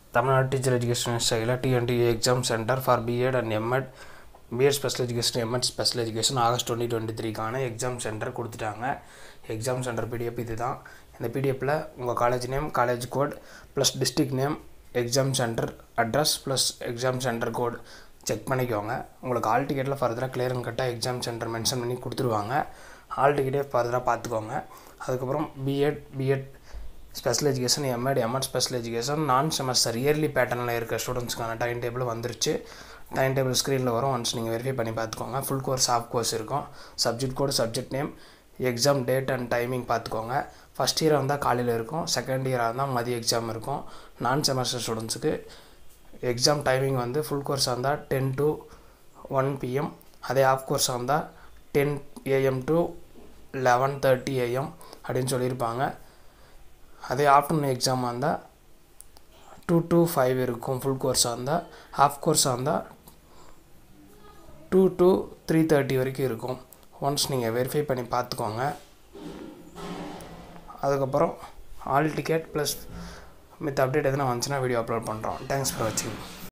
Tamil Nadu teacher education ஸ்டைலில் TNT exam centre for BEd and MEd BEd special education MEd special education August twenty twenty த்ரீக்கான exam centre கொடுத்துட்டாங்க exam centre PDF இது தான் இந்த பிடிஎஃப்பில் உங்கள் college name college code plus district name exam centre address plus exam centre code check பண்ணிக்கோங்க உங்களுக்கு hall டிக்கெட்டில் ஃபர்தராக கிளியர் அண்ட் கட்டாக எக்ஸாம் சென்டர் மென்ஷன் பண்ணி கொடுத்துருவாங்க ஆல் டிக்கெட்டே ஃபர்தராக பார்த்துக்கோங்க அதுக்கப்புறம் BEd BEd special education MEd MEd special education non semester yearly பேட்டர்னில் இருக்க ஸ்டூடெண்ட்ஸ்க்கான டைம் டேபிள் வந்துருச்சு டைம் டேபிள் ஸ்க்ரீனில் வரும் ஒன்ஸ் நீங்கள் வெரிஃபை பண்ணி பார்த்துக்கோங்க ஃபுல் கோர்ஸ் ஆஃப் கோர்ஸ் இருக்கும் subject code subject name exam date and timing பார்த்துக்கோங்க ஃபஸ்ட் இயராக இருந்தால் காலையில் இருக்கும் செகண்ட் இயராக இருந்தால் மதிய எக்ஸாம் இருக்கும் நான் செமஸ்டர் ஸ்டூடெண்ட்ஸுக்கு எக்ஸாம் டைமிங் வந்து ஃபுல் கோர்ஸாக இருந்தால் டென் டு ஒன் பிஎம் அதே ஆஃப் கோர்ஸாக இருந்தால் ten AM to eleven thirty AM அப்படின்னு சொல்லியிருப்பாங்க அதே ஆஃப்டர்நூன் எக்ஸாமாக இருந்தால் டூ டு ஃபைவ் இருக்கும் ஃபுல் கோர்ஸாக இருந்தால் ஹாஃப் கோர்ஸாக இருந்தால் டூ டு த்ரீ தேர்ட்டி வரைக்கும் இருக்கும் ஒன்ஸ் நீங்கள் வெரிஃபை பண்ணி பார்த்துக்கோங்க அதுக்கப்புறம் ஆல் டிக்கெட் ப்ளஸ் மித் அப்டேட் எதுனா வந்துச்சுன்னா வீடியோ அப்லோட் பண்ணுறோம் தேங்க்ஸ் ஃபார் வாட்சிங்